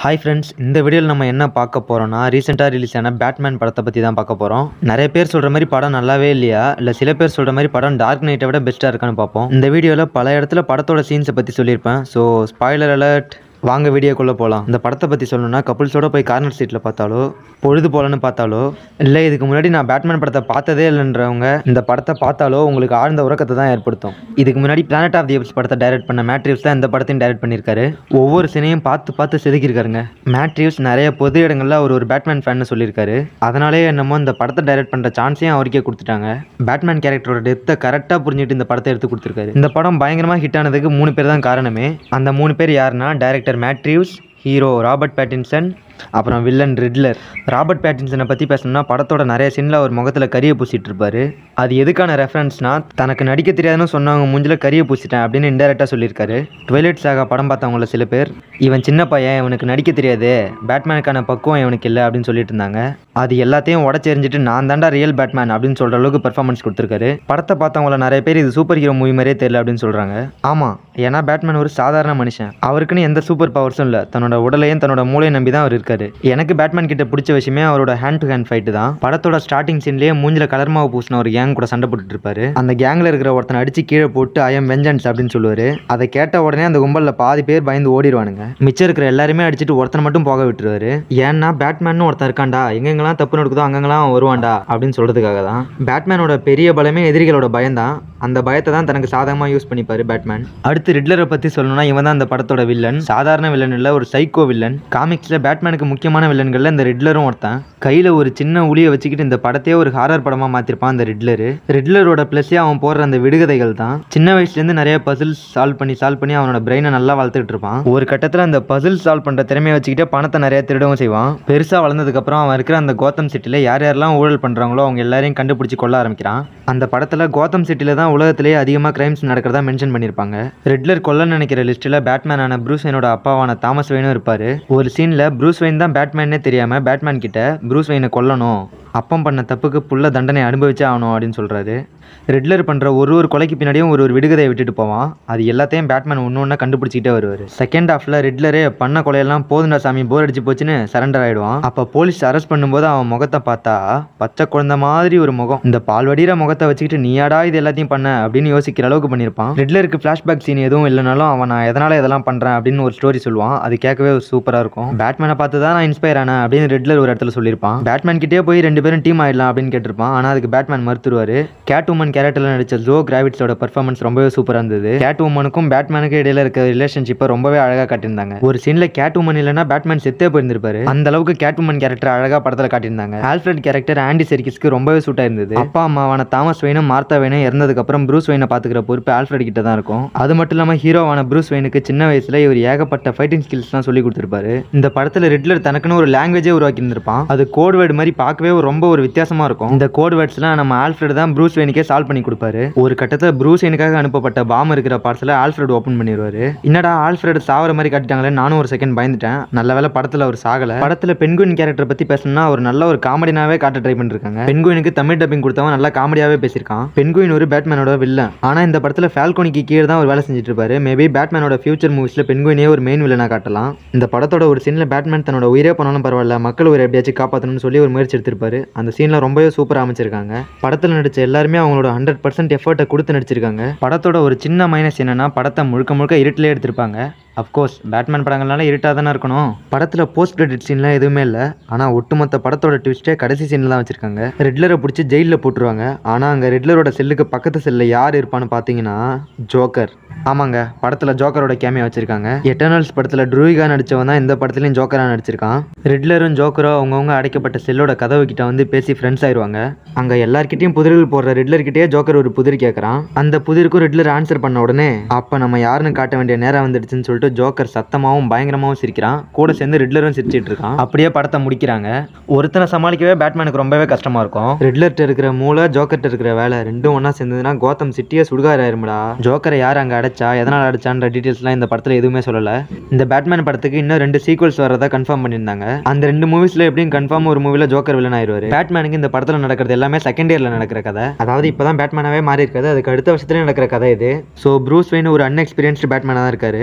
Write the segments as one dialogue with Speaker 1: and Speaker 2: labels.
Speaker 1: hi friends இந்த வீடியோவில் நம்ம என்ன பார்க்க போகிறோம்னா ரீசெண்டாக ரிலீஸ் ஆன பேட்மேன் படத்தை பற்றி தான் பார்க்க போகிறோம் நிறைய பேர் சொல்கிற மாதிரி படம் நல்லாவே இல்லையா இல்லை சில பேர் சொல்கிற மாதிரி படம் டார்க் நைட்டை விட பெஸ்ட்டாக இருக்கான்னு பார்ப்போம் இந்த வீடியோவில் பல இடத்துல படத்தோட சீன்ஸை பற்றி சொல்லியிருப்பேன் ஸோ ஸ்பாய்லர் அலர்ட் வாங்க வீடியோக்குள்ளே போகலாம் இந்த படத்தை பற்றி சொல்லணும்னா கப்புள்ஸோட போய் கார்னர் சீட்டில் பார்த்தாலோ பொழுது போலன்னு பார்த்தாலோ இல்லை இதுக்கு முன்னாடி நான் பேட்மேன் படத்தை பார்த்ததே இல்லைன்றவங்க இந்த படத்தை பார்த்தாலோ உங்களுக்கு ஆழ்ந்த உறக்கத்தை தான் ஏற்படுத்தும் இதுக்கு முன்னாடி பிளானட் ஆஃப் தி எப்ஸ் படத்தை டைரக்ட் பண்ண மேட்ரிவ்ஸ் தான் இந்த படத்தையும் டைரக்ட் பண்ணியிருக்காரு ஒவ்வொரு சினையும் பார்த்து பார்த்து செதுக்கியிருக்காருங்க மேட்ரிவ்ஸ் நிறைய பொது இடங்களில் அவர் ஒரு பேட்மேன் ஃபேன்னு சொல்லியிருக்காரு அதனாலே என்னமோ இந்த படத்தை டைரக்ட் பண்ணுற சான்ஸையும் அவருக்கே கொடுத்துட்டாங்க பேட்மேன் கேரக்டரோட டெப்த்தை கரெக்டாக புரிஞ்சுட்டு இந்த படத்தை எடுத்து கொடுத்துருக்காரு இந்த படம் பயங்கரமாக ஹிட் ஆனதுக்கு மூணு பேர் தான் காரணமே அந்த மூணு பேர் யாருன்னா director Matt Reeves hero Robert Pattinson அப்புறம் வில்லன் ரிட்லர் ராபர்ட் பேட்டின்சனை பற்றி பேசணும்னா படத்தோட நிறைய சீனில் அவர் முகத்தில் கரியை பூசிட்டு இருப்பாரு அது எதுக்கான ரெஃபரன்ஸ்னா தனக்கு நடிக்க தெரியாதுன்னு சொன்னவங்க மூஞ்சில் கரியை பூசிட்டேன் அப்படின்னு இன்டெரக்டாக சொல்லியிருக்காரு டுவெலைட் சாகா படம் பார்த்தவங்கள சில பேர் இவன் சின்ன பையன் இவனுக்கு நடிக்க தெரியாது பேட்மேனுக்கான பக்குவம் இவனுக்கு இல்லை அப்படின்னு சொல்லிட்டு இருந்தாங்க அது எல்லாத்தையும் உடச்செறிஞ்சிட்டு நான் தாண்டா ரியல் பேட்மேன் அப்படின்னு சொல்கிற அளவுக்கு பெர்ஃபார்மன்ஸ் கொடுத்துருக்காரு படத்தை பார்த்தவங்கள நிறைய பேர் இது சூப்பர் ஹீரோ மூவி மாதிரியே தெரியல அப்படின்னு சொல்கிறாங்க ஆமாம் ஏன்னா பேட்மேன் ஒரு சாதாரண மனுஷன் அவருக்குன்னு எந்த சூப்பர் பவர்ஸும் இல்லை தன்னோட உடலையும் தன்னோட மூளையும் நம்பி தான் அவர் இருக்காரு எனக்கு பேட்மேன் கிட்ட பிடிச்ச விஷயமே அவரோட ஹேண்ட் டு ஹேண்ட் ஃபைட்டு தான் படத்தோட ஸ்டார்டிங் சீன்லேயே மூஞ்சில கலர் மாவு பூசின ஒரு கேங் கூட சண்டை போட்டுட்டு இருப்பாரு அந்த கேங்ல இருக்கிற ஒருத்தனை அடிச்சு கீழே போட்டு ஐ எம் வெஞ்சன்ஸ் அப்படின்னு சொல்லுவாரு அதை கேட்ட உடனே அந்த கும்பலில் பாதி பேர் பயந்து ஓடிடுவானுங்க மிச்சம் இருக்கிற எல்லாருமே அடிச்சுட்டு ஒருத்தனை மட்டும் போக விட்டுருவாரு ஏன்னா பேட்மேன் ஒருத்தன் இருக்கான்டா எங்கெங்கெல்லாம் தப்பு நடக்குதோ அங்கங்கெல்லாம் அவன் வருவான்டா அப்படின்னு சொல்றதுக்காக தான் பேட்மேனோட பெரிய பலமே எதிரிகளோட பயம் தான் அந்த பயத்தை தான் தனக்கு சாதகமாக யூஸ் பண்ணிப்பாரு பேட்மேன் அடுத்து ரிட்லரை பற்றி சொல்லணும்னா இவன் தான் அந்த படத்தோட வில்லன் சாதாரண வில்லன் இல்லை ஒரு சைக்கோ வில்லன் காமிக்ஸில் பேட்மேனுக்கு முக்கியமான வில்லன்களில் இந்த ரிட்லரும் ஒருத்தன் கையில் ஒரு சின்ன உளியை வச்சுக்கிட்டு இந்த படத்தையே ஒரு ஹாரர் படமாக மாற்றிருப்பான் அந்த ரிட்லரு ரிட்லரோட ப்ளஸ்ஸே அவன் போடுற அந்த விடுகதைகள் தான் சின்ன வயசுலேருந்து நிறைய பசில்ஸ் சால்வ் பண்ணி சால்வ் பண்ணி அவனோட பிரெயினை நல்லா வளர்த்துக்கிட்டு இருப்பான் ஒரு கட்டத்தில் அந்த பசில் சால்வ் பண்ணுற திறமையை வச்சுக்கிட்டே பணத்தை நிறைய திருடவும் செய்வான் பெருசாக வளர்ந்ததுக்கப்புறம் அவன் இருக்கிற அந்த கோத்தம் சிட்டியில் யார் யாரெல்லாம் ஊழல் பண்ணுறாங்களோ அவங்க எல்லாரையும் கண்டுபிடிச்சி கொள்ள ஆரம்பிக்கிறான் அந்த படத்தில் கோத்தம் சிட்டியில் தான் உலகத்திலேயே அதிகமாக கிரைம்ஸ் நடக்கிறதா மென்ஷன் பண்ணியிருப்பாங்க ரெட்லர் கொல்ல நினைக்கிற லிஸ்ட்டில் பேட்மேனான ப்ரூஸ் வெயினோட அப்பாவான தாமஸ் வெயினும் இருப்பார் ஒரு சீனில் ப்ரூஸ் வெயின் தான் பேட்மேன்னே தெரியாமல் பேட்மேன் கிட்ட ப்ரூஸ் வெயினை கொல்லணும் அப்பம் பண்ண தப்புக்கு புள்ள தண்டனை அனுபவிச்சே ஆகணும் அப்படின்னு சொல்கிறாரு ரெட்லர் பண்ணுற ஒரு ஒரு கொலைக்கு பின்னாடியும் ஒரு ஒரு விடுகதையை விட்டுட்டு போவான் அது எல்லாத்தையும் பேட்மேன் ஒன்று ஒன்றா கண்டுபிடிச்சிக்கிட்டே வருவார் செகண்ட் ஹாஃபில் ரெட்லரே பண்ண கொலையெல்லாம் போதுண்டா சாமி போர் அடிச்சு போச்சுன்னு சரண்டர் ஆகிடுவான் அப்போ போலீஸ் அரெஸ்ட் பண்ணும்போது அவன் முகத்தை பார்த்தா பச்சை குழந்தை மாதிரி ஒரு முகம் இந்த பால்வடிகிற முகத்தை வச்சுக்கிட்டு நீயாடா இது எல்லாத்தையும் பண்ண அப்படின்னு யோசிக்கிற அளவுக்கு பண்ணியிருப்பான் ரெட்லருக்கு ஃப்ளாஷ்பேக் சீன் எதுவும் இல்லைனாலும் அவன் நான் எதனால் இதெல்லாம் பண்ணுறேன் அப்படின்னு ஒரு ஸ்டோரி சொல்லுவான் அது கேட்கவே சூப்பராக இருக்கும் பேட்மேனை பார்த்து தான் நான் இன்ஸ்பயர் ஆனேன் அப்படின்னு ரெட்லர் ஒரு இடத்துல சொல்லியிருப்பான் பேட்மேன் கிட்டே போய் ரெண்டு பேரும் டீம் ஆயிடலாம் அப்படின்னு கேட்டிருப்பான் ஆனால் அதுக்கு பேட்மேன் மறுத்துருவாரு கேட் உமன் கேரக்டரில் நடிச்ச ஜோ கிராவிட்ஸோட பர்ஃபார்மன்ஸ் ரொம்பவே சூப்பராக இருந்தது கேட் உமனுக்கும் பேட்மேனுக்கு இடையில இருக்க ரிலேஷன்ஷிப்பை ரொம்பவே அழகாக காட்டியிருந்தாங்க ஒரு சீனில் கேட் உமன் இல்லைன்னா பேட்மேன் செத்தே போயிருந்திருப்பாரு அந்த அளவுக்கு கேட் உமன் கேரக்டர் அழகாக படத்தில் காட்டியிருந்தாங்க ஆல்ஃபிரட் கேரக்டர் ஆண்டி செரிக்கிஸ்க்கு ரொம்பவே சூட்டாக இருந்தது அப்பா அம்மாவான தாமஸ் வெயினும் மார்த்தா வெயினும் இறந்ததுக்கப்புறம் ப்ரூஸ் வெயினை பார்த்துக்கிற பொறுப்பு ஆல்ஃபிரட் கிட்ட தான் இருக்கும் அது மட்டும் இல்லாமல் ஹீரோவான ப்ரூஸ் வெயினுக்கு சின்ன வயசுல இவர் ஏகப்பட்ட ஃபைட்டிங் ஸ்கில்ஸ்லாம் சொல்லி கொடுத்துருப்பாரு இந்த படத்தில் ரெட்லர் தனக்குன்னு ஒரு லாங்குவேஜே உருவாக்கி இருந்திருப்பான் அது கோட் வேர்டு மாதிரி பார்க்கவே ரொம்ப ஒரு வித்தியாசமா இருக்கும் இந்த கோட் வேர்ட்ஸ்லாம் நம்ம ஆல்ஃபிரட் தான் ப்ரூஸ் வெயினுக்கே சால்வ் பண்ணி கொடுப்பாரு ஒரு கட்டத்தில் ப்ரூஸ் வெயினுக்காக அனுப்பப்பட்ட பாம் இருக்கிற பார்சலை ஆல்ஃபிரட் ஓப்பன் பண்ணிடுவாரு என்னடா ஆல்ஃபிரட் சாவர மாதிரி காட்டிட்டாங்களே நானும் ஒரு செகண்ட் பயந்துட்டேன் நல்ல வேளை படத்தில் அவர் சாகல படத்தில் பெண்குயின் கேரக்டர் பத்தி பேசணும்னா அவர் நல்ல ஒரு காமெடினாவே காட்ட ட்ரை பண்ணிருக்காங்க பெண்குயினுக்கு தமிழ் டப்பிங் கொடுத்தவன் நல்லா காமெடியாவே பேசியிருக்கான் பெண்குயின் ஒரு பேட்மேனோட வில்லன் ஆனா இந்த படத்தில் ஃபால்கோனிக்கு கீழே தான் அவர் வேலை செஞ்சுட்டு இருப்பாரு மேபி பேட்மேனோட ஃபியூச்சர் மூவிஸ்ல பெண்குயினே ஒரு மெயின் வில்லனா காட்டலாம் இந்த படத்தோட ஒரு சீன்ல பேட்மேன் தன்னோட உயிரே போனாலும் பரவாயில்ல மக்கள் உயிரை எப்படியாச்சும் காப்பாற்றணும்னு சொல்லி ஒரு முயற்சி எடுத்திருப்பாரு அந்த சீன்ல ரொம்பவே சூப்பராக அமைச்சிருக்காங்க படத்தில் நடிச்ச எல்லாருமே அவங்களோட ஹண்ட்ரட் பர்சன்ட் எஃபர்ட்டை கொடுத்து நடிச்சிருக்காங்க படத்தோட ஒரு சின்ன மைனஸ் என்னன்னா படத்தை முழுக்க முழுக்க இருட்டிலே எடுத்திருப்பாங்க அஃப்கோர்ஸ் பேட்மேன் படங்கள்னால இருட்டாக தானே இருக்கணும் படத்தில் போஸ்ட் கிரெடிட் சீன்லாம் எதுவுமே இல்லை ஆனால் ஒட்டுமொத்த படத்தோட ட்விஸ்ட்டே கடைசி சீனில் தான் வச்சிருக்காங்க ரெட்லரை பிடிச்சி ஜெயிலில் போட்டுருவாங்க ஆனால் அங்கே ரெட்லரோட செல்லுக்கு பக்கத்து செல்லில் யார் இருப்பான்னு பார்த்தீங்கன்னா ஜோக்கர் ஆமாங்க படத்தில் ஜோக்கரோட கேமியா வச்சிருக்காங்க எட்டர்னல்ஸ் படத்தில் ட்ரூயிகா நடிச்சவன் தான் இந்த படத்துலையும் ஜோக்கராக நடிச்சிருக்கான் ரெட்லரும் ஜோக்கரும் அவங்கவுங்க அடைக்கப்பட்ட செல்லோட கதவு கிட்ட வந்து பேசி ஃப்ரெண்ட்ஸ் ஆயிடுவாங்க அங்கே எல்லார்கிட்டயும் புதிர்கள் போடுற ரெட்லர்கிட்டயே ஜோக்கர் ஒரு புதிர் கேட்குறான் அந்த புதிருக்கும் ரெட்லர் ஆன்சர் பண்ண உடனே அப்போ நம்ம யாருன்னு காட்ட வேண்டிய நேரம் வந்துடுச்சுன்னு சொல்லிட்டு ஜோக்கர் சத்தமாகவும் பயங்கரமாகவும் சிரிக்கிறான் கூட சேர்ந்து ரெட்லரும் சிரிச்சிட்டு இருக்கான் அப்படியே படத்தை முடிக்கிறாங்க ஒருத்தனை சமாளிக்கவே பேட்மேனுக்கு ரொம்பவே கஷ்டமா இருக்கும் ரெட்லர்ட்ட இருக்கிற மூளை ஜோக்கர்ட்ட இருக்கிற வேலை ரெண்டும் ஒன்றா சேர்ந்ததுன்னா கோத்தம் சிட்டியே சுடுகார் ஆயிரும்டா ஜோக்கரை யார் அங்கே அடைச்சா எதனால் அடிச்சான்ற டீட்டெயில்ஸ்லாம் இந்த படத்தில் எதுவுமே சொல்லலை இந்த பேட்மேன் படத்துக்கு இன்னும் ரெண்டு சீக்வல்ஸ் வரதா கன்ஃபார்ம் பண்ணியிருந்தாங்க அந்த ரெண்டு மூவிஸில் எப்படியும் கன்ஃபார்ம் ஒரு மூவியில் ஜோக்கர் வில்லன் ஆயிடுவார் பேட்மேனுக்கு இந்த படத்தில் நடக்கிறது எல்லாமே செகண்ட் இயரில் நடக்கிற கதை அதாவது இப்போ தான் பேட்மேனாவே மாறி இருக்காது அதுக்கு அடுத்த வருஷத்துல நடக்கிற கதை இது ஸோ ப்ரூஸ் வெயின் ஒரு அன்எக்ஸ்பீரியன்ஸ்டு பேட்மேனாக தான் இருக்காரு எக்ஸ்பீரியன்ஸ்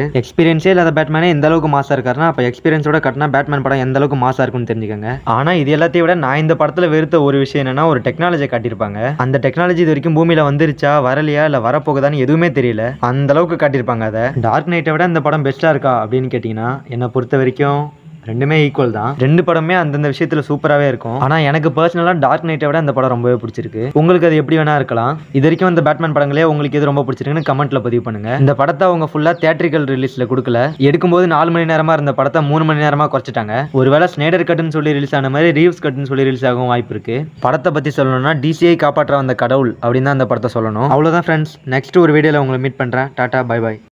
Speaker 1: எக்ஸ்பீரியன்ஸே இல்லாத பேட்மேனே எந்த அளவுக்கு மாசா இருக்காருன்னா அப்போ எக்ஸ்பீரியன்ஸோட கட்டினா பேட்மேன் படம் எந்த அளவுக்கு மாசா இருக்கும்னு தெரிஞ்சுக்கோங்க ஆனால் இது எல்லாத்தையும் விட நான் இந்த படத்தில் வெறுத்த ஒரு விஷயம் என்னன்னா ஒரு டெக்னாலஜி காட்டியிருப்பாங்க அந்த டெக்னாலஜி இது வரைக்கும் பூமியில் வந்துருச்சா வரலையா இல்லை வரப்போகுதான்னு எதுவுமே தெரியல அந்த அளவுக்கு காட்டியிருப்பாங்க அதை டார்க் நைட்டை விட இந்த படம் பெஸ்ட்டாக இருக்கா அப்படின்னு கேட்டிங்கன்னா என்னை பொறுத்த வரைக்கும் ரெண்டுமே ஈக்குவல் தான் ரெண்டு படமே அந்தந்த விஷயத்துல சூப்பராகவே இருக்கும் ஆனால் எனக்கு பர்சனலாக டார்க் நைட்டை விட அந்த படம் ரொம்பவே பிடிச்சிருக்கு உங்களுக்கு அது எப்படி வேணா இருக்கலாம் இது வரைக்கும் அந்த பேட்மேன் படங்களே உங்களுக்கு எது ரொம்ப பிடிச்சிருக்குன்னு கமெண்ட்ல பதிவு பண்ணுங்க இந்த படத்தை அவங்க ஃபுல்லாக தேட்ரிக்கல் ரிலீஸ்ல கொடுக்கல எடுக்கும்போது நாலு மணி நேரமா இருந்த படத்தை மூணு மணி நேரமா குறைச்சிட்டாங்க ஒருவேளை ஸ்னேடர் கட்டுன்னு சொல்லி ரிலீஸ் ஆன மாதிரி ரீவ்ஸ் கட்டுன்னு சொல்லி ரிலீஸ் ஆகவும் வாய்ப்பு இருக்கு படத்தை பத்தி சொல்லணும்னா டிசிஐ காப்பாற்ற வந்த கடவுள் அப்படின்னு தான் அந்த படத்தை சொல்லணும் அவ்வளோதான் ஃப்ரெண்ட்ஸ் நெக்ஸ்ட் ஒரு வீடியோவில் உங்களை மீட் பண்றேன் டாடா பை பை